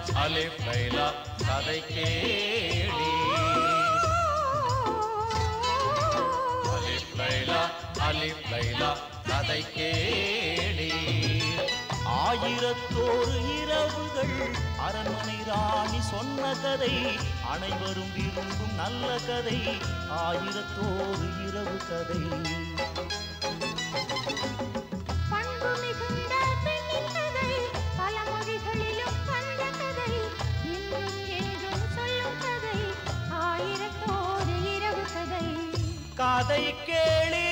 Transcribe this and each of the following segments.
அலிப் லைலா கதை கேளி அலிப் லைலா அலிப் லைலா கதை கேளி ஆயிரத்தோரு இரவுகள் அரண்மனை ராணி சொன்ன கதை அனைவரும் விரும்பும் நல்ல கதை ஆயிரத்தோரு இரவு கதை பண்பு மிகுந்த பெண்ணின் கதை பல மொழிகளிலும் வந்த கதை இன்றும் என்றும் சொல்லும் கதை ஆயிரத்தோரு இரவு கதை கதை கேளி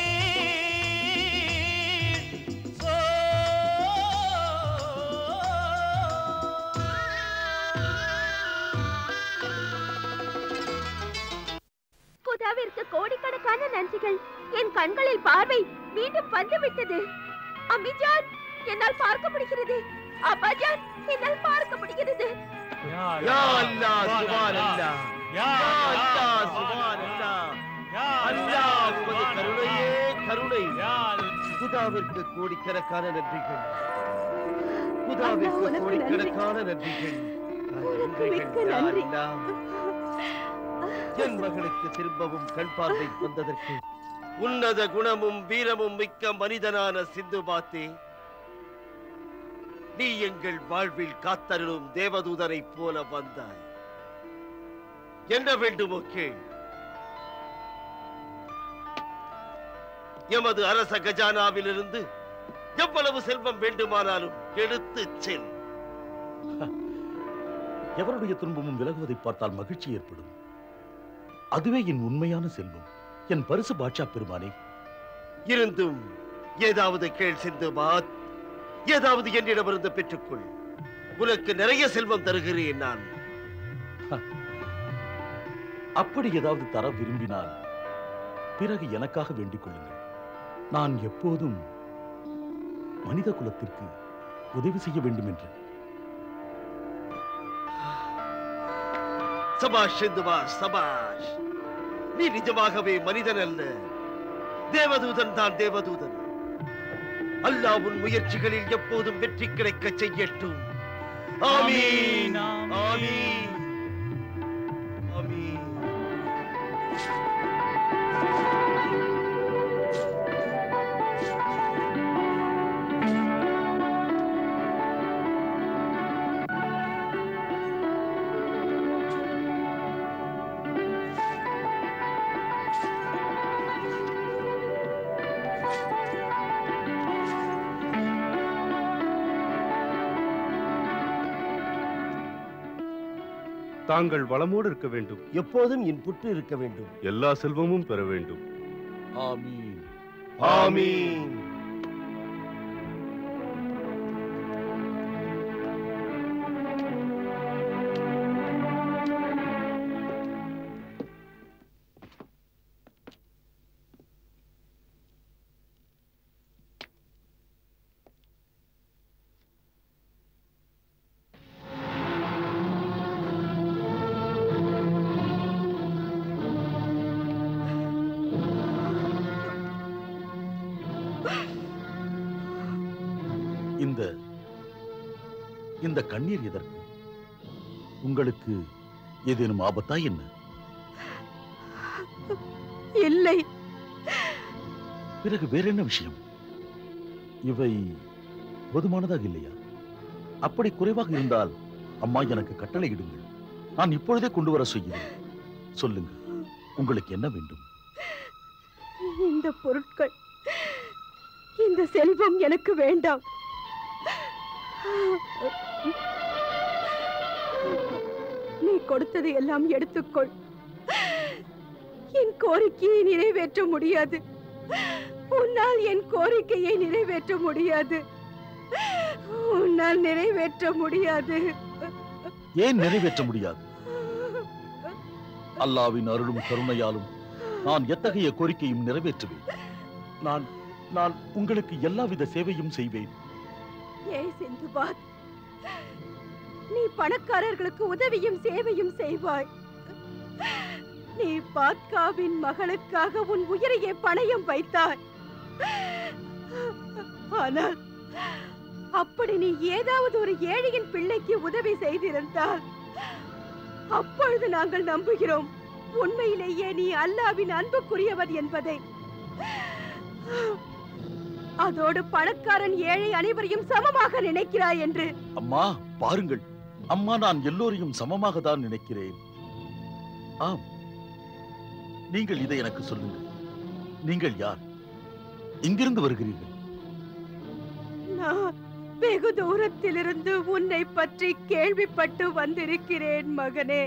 குதாவிற்கு கோடிக்கணக்கான நன்றிகள் என் கண்களில் பார்வை மீண்டும் வந்துவிட்டது அம்மிஜான் என்னால் பார்க்க முடிகிறது அப்பாஜான் என்னால் பார்க்க முடிகிறது யா அல்லாஹ் சுபான் அல்லாஹ் யா அல்லாஹ் சுபான் அல்லாஹ் அல்லாஹ் உமது கருணையே கருணை குதாவிற்கு கோடிக்கணக்கான நன்றிகள் குதாவிற்கு உனக்கு கோடிக்கணக்கான நன்றிகள் உனக்கு மிக்க நன்றிகள் யா நன்றி. அல்லாஹ். என் மகளுக்கு திரும்பவும் கண் பார்வை வந்ததற்கு உன்னத குணமும் வீரமும் மிக்க மனிதனான சிந்து பாத்தே நீ எங்கள் வாழ்வில் காத்தருளும் தேவதூதனைப் போல வந்தாய் என்ன வேண்டுமோ கேள் எமது அரச கஜானாவிலிருந்து எவ்வளவு செல்வம் வேண்டுமானாலும் எடுத்துச் செல் எவருடைய துன்பமும் விலகுவதை பார்த்தால் மகிழ்ச்சி ஏற்படும் அதுவே என் உண்மையான செல்வம் என் பரிசு பாட்சா பெருமானே இருந்தும் ஏதாவது கேள் சிந்துபாத் ஏதாவது என்னிடமிருந்து பெற்றுக்கொள் உனக்கு நிறைய செல்வம் தருகிறேன் நான் அப்படி ஏதாவது தர விரும்பினால் பிறகு எனக்காக வேண்டிக் கொள்ளுங்கள் நான் எப்போதும் மனித குலத்திற்கு உதவி செய்ய வேண்டும் என்று சபாஷ் சிந்துபாஷ் சபாஷ் நீ நிஜமாகவே மனிதன் அல்ல தேவதூதன் தான் தேவதூதன் அல்லாஹ் உன் முயற்சிகளில் எப்போதும் வெற்றி கிடைக்கச் செய்யட்டும் ஆமீன் ஆமீன் ஆமீன் தாங்கள் வளமோடு இருக்க வேண்டும் எப்போதும் என் புற்று இருக்க வேண்டும் எல்லா செல்வமும் பெற வேண்டும் ஆமீன் ஆமீன் இந்த இந்த கண்ணீர் எதற்கு உங்களுக்கு ஏதேனும் ஆபத்தா என்ன இல்லை பிறகு வேற என்ன விஷயம் இவை போதுமானதாக இல்லையா அப்படி குறைவாக இருந்தால் அம்மா எனக்கு கட்டளையிடுங்கள் நான் இப்பொழுதே கொண்டு வர செய்கிறேன் சொல்லுங்கள் உங்களுக்கு என்ன வேண்டும் இந்த பொருட்கள் இந்த செல்வம் எனக்கு வேண்டாம் நீ கொடுத்தது எல்லாம் எடுத்துக்கொள் என் கோரிக்கையை நிறைவேற்ற முடியாது உன்னால் என் கோரிக்கையை நிறைவேற்ற முடியாது உன்னால் நிறைவேற்ற முடியாது ஏன் நிறைவேற்ற முடியாது அல்லாவின் அருளும் கருணையாலும் நான் எத்தகைய கோரிக்கையும் நிறைவேற்றுவேன் நான் நான் உங்களுக்கு எல்லாவித சேவையும் செய்வேன் ஏ சிந்துபாத் நீ பணக்காரர்களுக்கு உதவியும் சேவையும் செய்வாய் நீ பாத்காவின் மகளுக்காக உன் உயிரையே பணயம் வைத்தாய் ஆனால் அப்படி நீ ஏதாவது ஒரு ஏழையின் பிள்ளைக்கு உதவி செய்திருந்தால் அப்பொழுது நாங்கள் நம்புகிறோம் உண்மையிலேயே நீ அல்லாவின் அன்புக்குரியவர் என்பதை அதோடு பணக்காரன் ஏழை அனைவரையும் சமமாக நினைக்கிறாய் என்று அம்மா பாருங்கள் அம்மா நான் எல்லோரையும் சமமாக தான் நினைக்கிறேன் ஆம் நீங்கள் இதை எனக்கு சொல்லுங்கள் நீங்கள் யார் எங்கிருந்து வருகிறீர்கள் நான் வெகு தூரத்திலிருந்து உன்னை பற்றி கேள்விப்பட்டு வந்திருக்கிறேன் மகனே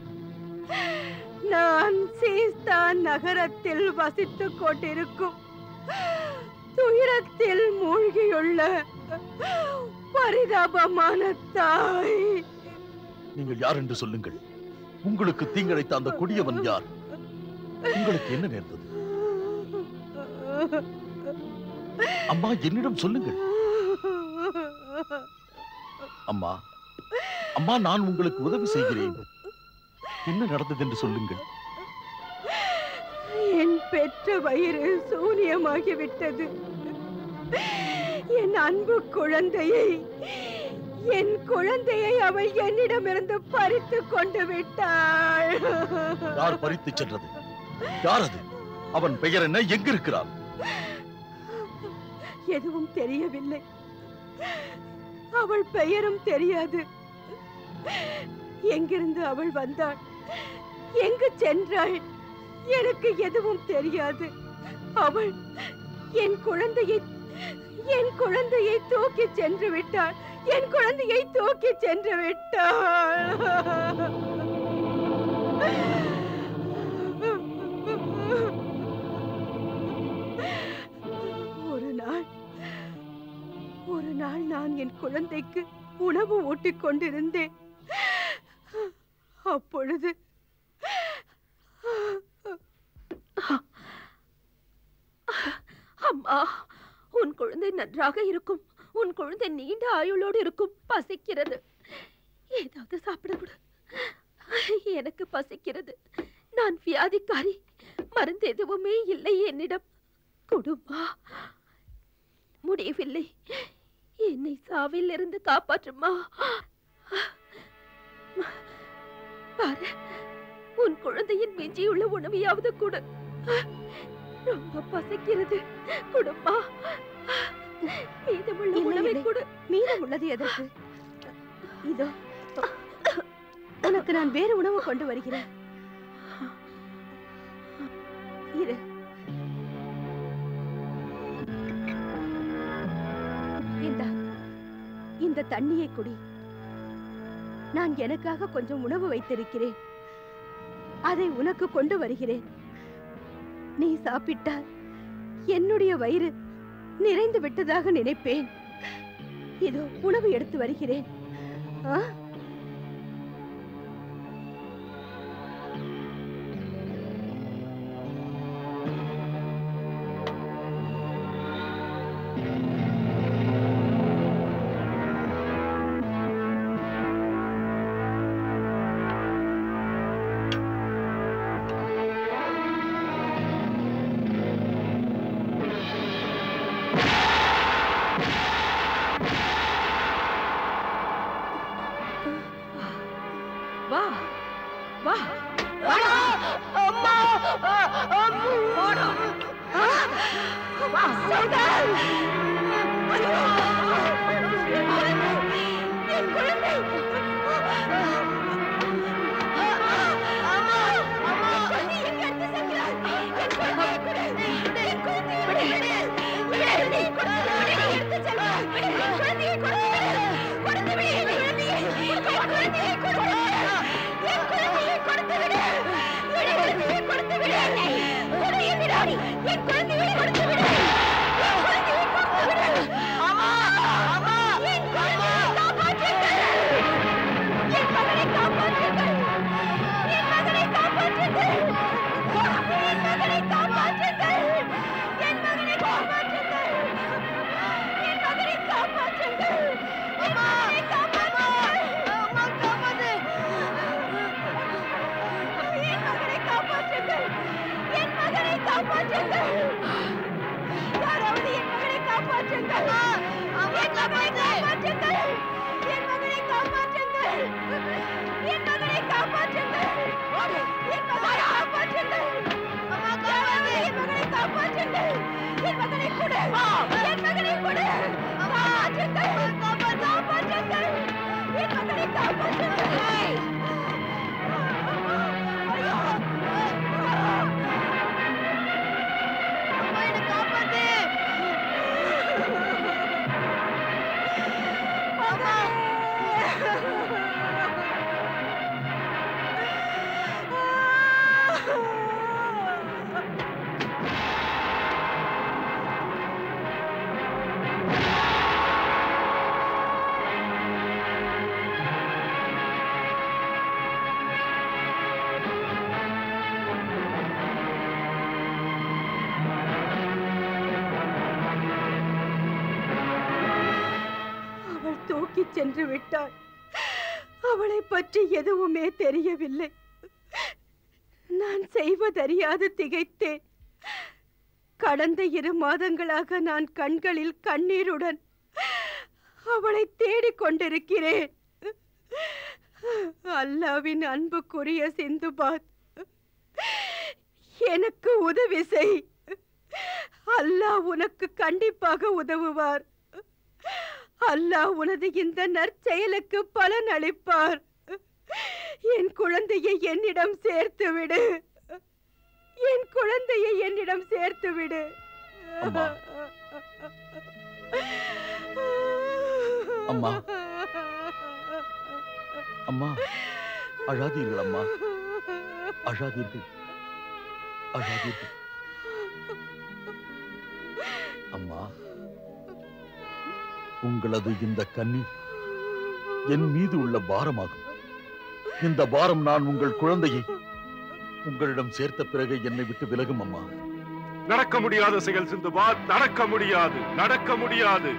நான் சீஸ்தான் நகரத்தில் வசித்துக் கொண்டிருக்கும் துயரத்தில் மூழ்கியுள்ள பரிதாபமான தாய் நீங்கள் யார் என்று சொல்லுங்கள் உங்களுக்கு தீங்கிழைத்த அந்த கொடியவன் யார் உங்களுக்கு என்ன நேர்ந்தது அம்மா என்னிடம் சொல்லுங்கள் அம்மா அம்மா நான் உங்களுக்கு உதவி செய்கிறேன் என்ன நடந்தது என்று சொல்லுங்கள் என் பெற்ற வயிறு சூனியமாகிவிட்டது என் அன்பு குழந்தையை என் குழந்தையை அவள் என்னிடமிருந்து பறித்து கொண்டு விட்டாள் யார் பறித்துச் சென்றது யார் அது அவன் பெயர் என்ன எங்கிருக்கிறான் எதுவும் தெரியவில்லை அவள் பெயரும் தெரியாது எங்கிருந்து அவள் வந்தாள் எங்கு சென்றாள் எனக்கு எதுவும் தெரியாது அவள் என் குழந்தையை என் குழந்தையை தூக்கி சென்று விட்டாள் என் குழந்தையை தூக்கி சென்று விட்டாள் ஒரு நாள் ஒரு நாள் நான் என் குழந்தைக்கு உணவு ஊட்டிக் கொண்டிருந்தேன் அப்பொழுது அம்மா உன் குழந்தை நன்றாக இருக்கும் உன் குழந்தை நீண்ட ஆயுளோடு இருக்கும் பசிக்கிறது ஏதாவது சாப்பிட கொடு எனக்கு பசிக்கிறது நான் வியாதிக்காரி மருந்து எதுவுமே இல்லை என்னிடம் கொடுமா முடியவில்லை என்னை சாவில் இருந்து காப்பாற்றுமா பாரு உன் குழந்தையின் மிஞ்சியுள்ள உணவையாவது கொடு ரொம்ப பசிக்கிறது கொடுமா மீதமுள்ள இல்லை, உணவை இல்லை. கொடு மீதம் உள்ளது எதற்கு இதோ உனக்கு நான் வேறு உணவு கொண்டு வருகிறேன் இரு இந்தா இந்த தண்ணியை குடி நான் எனக்காக கொஞ்சம் உணவு வைத்திருக்கிறேன் அதை உனக்கு கொண்டு வருகிறேன் நீ சாப்பிட்டால் என்னுடைய வயிறு நிறைந்து விட்டதாக நினைப்பேன் இதோ உணவு எடுத்து வருகிறேன் ஆ? வா வா வா அம்மா அம்மா வா சௌதர் ஐயோ என் குழந்தை என் குழந்தை அம்மா அம்மா நீ எங்க இருந்து செல்கிறாய் என் குழந்தையை கொடு என் குழந்தையை விடு விடு நீ கொடுத்து விடு நீ எடுத்து செல்வாய் விடு என் குழந்தையை கொடுத்து விடு கொடுத்து விடு என் குழந்தையை என் குழந்தையை கொடு என் குழந்தையை கொடுத்து விடு விடு குழந்தையை கொடுத்து விடு கொடு என்னிடம் என் குழந்தையை கொடுத்து விடு என் குழந்தையை கொடுத்து விடு அம்மா அம்மா என் குழந்தையை காப்பாற்றுங்கள் என் மகனை காப்பாற்றுங்கள் என் மகனை காப்பாற்றுங்கள் என் மகனை காப்பாற்றுங்கள் என் மகனை காப்பாற்றுங்கள் என் மகனை காப்பாற்றுங்கள் என் மகனை காப்பாற்றுங்கள் அம்மா காப்பாத்து என் மகனை காப்பாற்றுங்கள் என் மகனை காப்பாற்றுங்கள் யாராவது என் மகனை காப்பாற்றுங்கள் என் மகனை காப்பாற்றுங்கள் என் மகனை கொடு என் மகனை கொடு காப்பாற்றுங்கள் காப்பாற்றுங்கள் என் மகனை காப்பாற்றுங்கள் ஐயோ! அம்மா, என்னை காப்பாத்து! அம்மா! அவள் தூக்கிச் சென்று விட்டாள் அவளை பற்றி எதுவுமே தெரியவில்லை நான் செய்வதறியாது திகைத்தேன் கடந்த இரு மாதங்களாக நான் கண்களில் கண்ணீருடன் அவளை தேடிக் கொண்டிருக்கிறேன் அல்லாவின் அன்புக்குரிய சிந்துபாத் எனக்கு உதவி செய் அல்லாஹ் உனக்கு கண்டிப்பாக உதவுவார் அல்லாஹ் உனது இந்த நற்செயலுக்கு பலன் அளிப்பார் என் குழந்தையை என்னிடம் சேர்த்து விடு என் குழந்தையை என்னிடம் சேர்த்து விடு அம்மா. அம்மா. அம்மா அழாதீர்கள் அம்மா அழாதீர்கள் அழாதீர்கள் அம்மா உங்களது இந்த கண்ணீர் என் மீது உள்ள பாரமாகும் இந்த பாரம் நான் உங்கள் குழந்தையை உங்களிடம் சேர்த்த பிறகு என்னை விட்டு விலகும் அம்மா நடக்க முடியாத செயல் சிந்துபாத் நடக்க முடியாது நடக்க முடியாது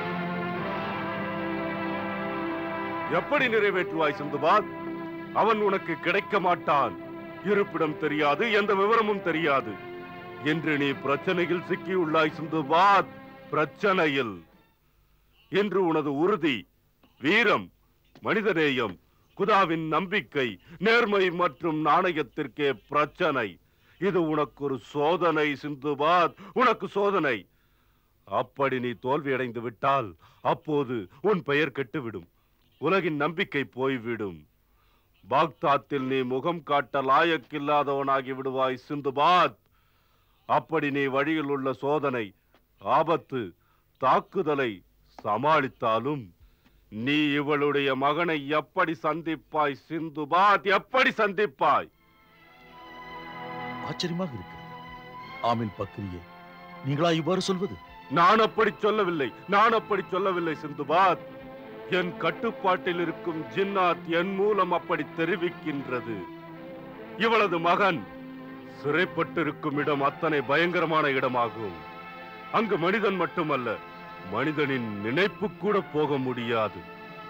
எப்படி நிறைவேற்றுவாய் சிந்துபாத் அவன் உனக்கு கிடைக்க மாட்டான் இருப்பிடம் தெரியாது எந்த விவரமும் தெரியாது என்று நீ பிரச்சனையில் சிக்கியுள்ளாய் சிந்துபாத் பிரச்சனையில் என்று உனது உறுதி வீரம் மனிதநேயம் குதாவின் நம்பிக்கை நேர்மை மற்றும் நாணயத்திற்கே பிரச்சனை இது உனக்கு ஒரு சோதனை சிந்துபாத் உனக்கு சோதனை அப்படி நீ தோல்வியடைந்து விட்டால் அப்போது உன் பெயர் கெட்டுவிடும் உலகின் நம்பிக்கை போய்விடும் பாக்தாத்தில் நீ முகம் காட்ட லாயக்கில்லாதவனாகி விடுவாய் சிந்துபாத் அப்படி நீ வழியில் உள்ள சோதனை ஆபத்து தாக்குதலை சமாளித்தாலும் நீ இவளுடைய மகனை எப்படி சந்திப்பாய் சிந்துபாத் எப்படி சந்திப்பாய் ஆச்சரியமாக இருக்கிறது ஆமில் பக்ரியே நீங்களா இவ்வாறு சொல்வது நான் அப்படி சொல்லவில்லை நான் அப்படி சொல்லவில்லை சிந்துபாத் என் கட்டுப்பாட்டில் இருக்கும் ஜின்னாத் என் மூலம் அப்படி தெரிவிக்கின்றது இவளது மகன் சிறைப்பட்டிருக்கும் இடம் அத்தனை பயங்கரமான இடமாகும் அங்கு மனிதன் மட்டுமல்ல மனிதனின் நினைப்பு கூட போக முடியாது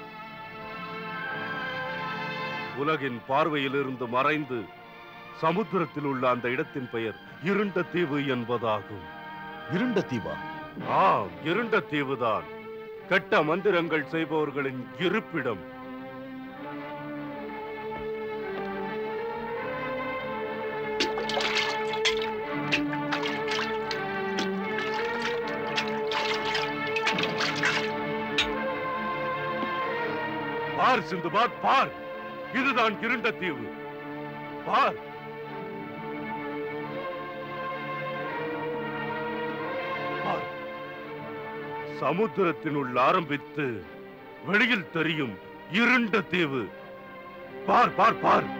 உலகின் பார்வையிலிருந்து மறைந்து சமுத்திரத்தில் உள்ள அந்த இடத்தின் பெயர் இருண்ட தீவு என்பதாகும் இருண்ட தீவா ஆம் இருண்ட தீவுதான் கெட்ட மந்திரங்கள் செய்பவர்களின் இருப்பிடம் பார் சிந்துபாத் பார் இதுதான் இருண்ட தீவு பார் பார் சமுத்திரத்தினுள் ஆரம்பித்து வெளியில் தெரியும் இருண்ட தீவு பார் பார் பார்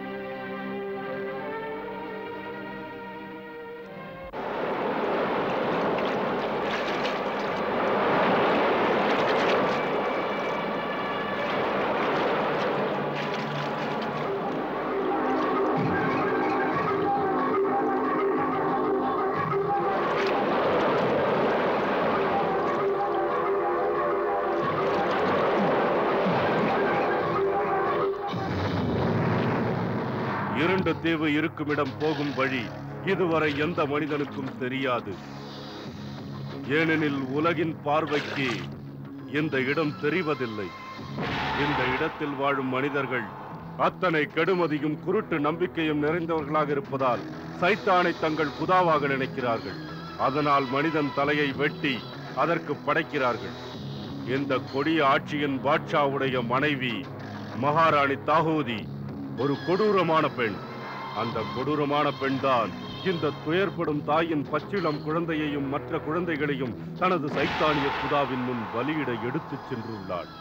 இருண்ட தீவு இருக்குமிடம் போகும் வழி இதுவரை எந்த மனிதனுக்கும் தெரியாது ஏனெனில் உலகின் பார்வைக்கு இந்த இடம் தெரிவதில்லை இந்த இடத்தில் வாழும் மனிதர்கள் அத்தனை கெடுமதியும் குருட்டு நம்பிக்கையும் நிறைந்தவர்களாக இருப்பதால் சைத்தானை தங்கள் குதாவாக நினைக்கிறார்கள் அதனால் மனிதன் தலையை வெட்டி அதற்கு படைக்கிறார்கள் இந்த கொடிய ஆட்சியின் பாட்ஷாவுடைய மனைவி மகாராணி தாகூதி ஒரு கொடூரமான பெண் அந்த கொடூரமான பெண்தான் இந்த துயர்படும் தாயின் பச்சிளம் குழந்தையையும் மற்ற குழந்தைகளையும் தனது சைத்தானிய குதாவின் முன் பலியிட எடுத்துச் சென்றுள்ளாள்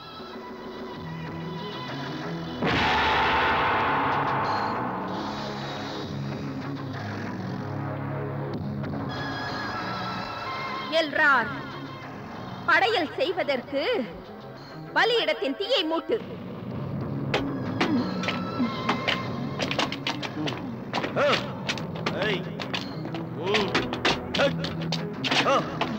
எல்ரார் படையல் செய்வதற்கு பலியிடத்தின் தீயை மூட்டு ஏய். ம். ஹக். ஆ.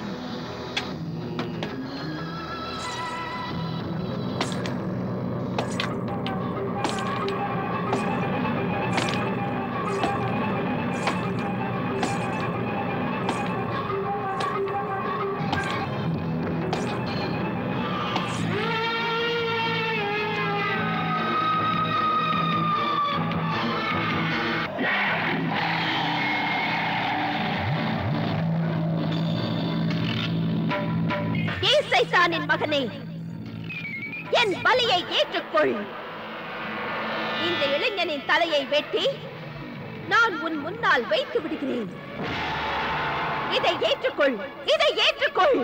ஏ சைத்தானின் மகனே என் பலியை ஏற்றுக்கொள் இந்த இளைஞனின் தலையை வெட்டி நான் உன் முன்னால் வைத்து விடுகிறேன் இதை ஏற்றுக்கொள் இதை ஏற்றுக்கொள்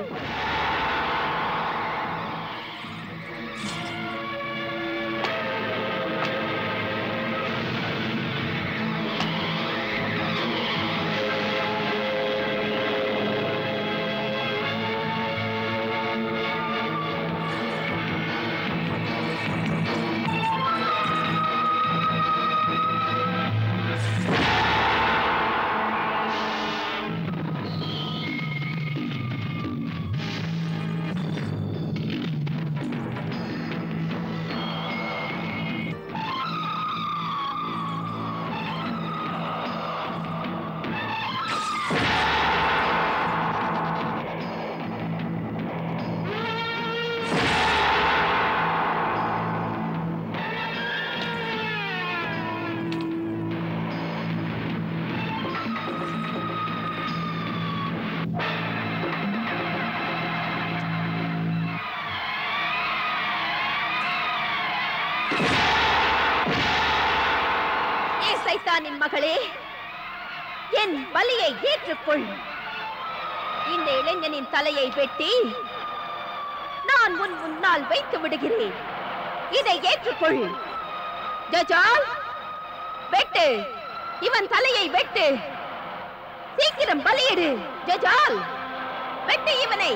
ஏ சைத்தானின் மகளே என் பலியை ஏற்றுக்கொள் இந்த இளைஞனின் தலையை வெட்டி நான் உன் முன்னால் வைத்து விடுகிறேன் இதை ஏற்றுக்கொள் ஜஜால் வெட்டு இவன் தலையை வெட்டு சீக்கிரம் பலியிடு ஜஜால் வெட்டு இவனை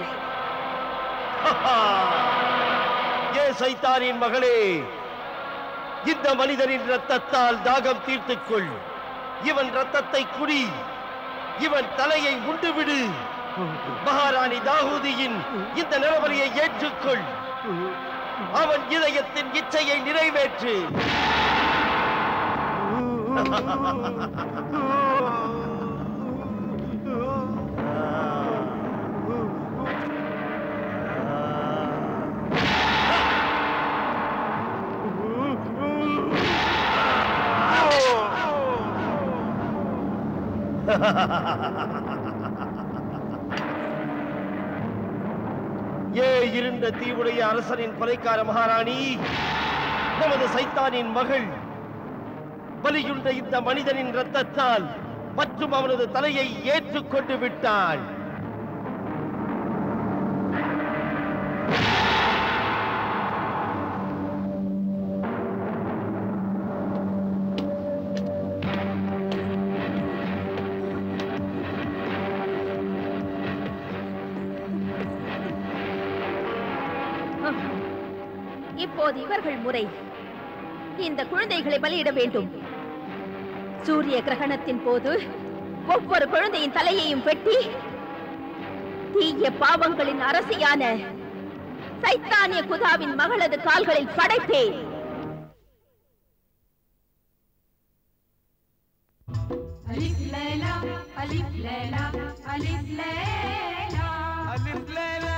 ஏ சைத்தானின் மகளே இந்த மனிதனின் ரத்தத்தால் தாகம் தீர்த்துக் கொள் இவன் ரத்தத்தை குடி இவன் தலையை உண்டுவிடு மகாராணி தாகூதியின் இந்த நிலவரியை ஏற்றுக்கொள் அவன் இதயத்தின் இச்சையை நிறைவேற்று ஏ இருண்ட தீவுடைய அரசனின் கொலைக்கார மகாராணி நமது சைத்தானின் மகள் பலியுண்ட இந்த மனிதனின் ரத்தத்தால் மற்றும் அவனது தலையை ஏற்றுக்கொண்டு விட்டாள் இப்போது இவர்கள் முறை இந்த குழந்தைகளை பலியிட வேண்டும் சூரிய கிரகணத்தின் போது ஒவ்வொரு குழந்தையின் தலையையும் வெட்டி தீய பாவங்களின் அரசியான சைத்தானிய குதாவின் மகளது கால்களில் படைப்பேன் ألف ليلى ألف ليلى ألف ليلى ألف ليلى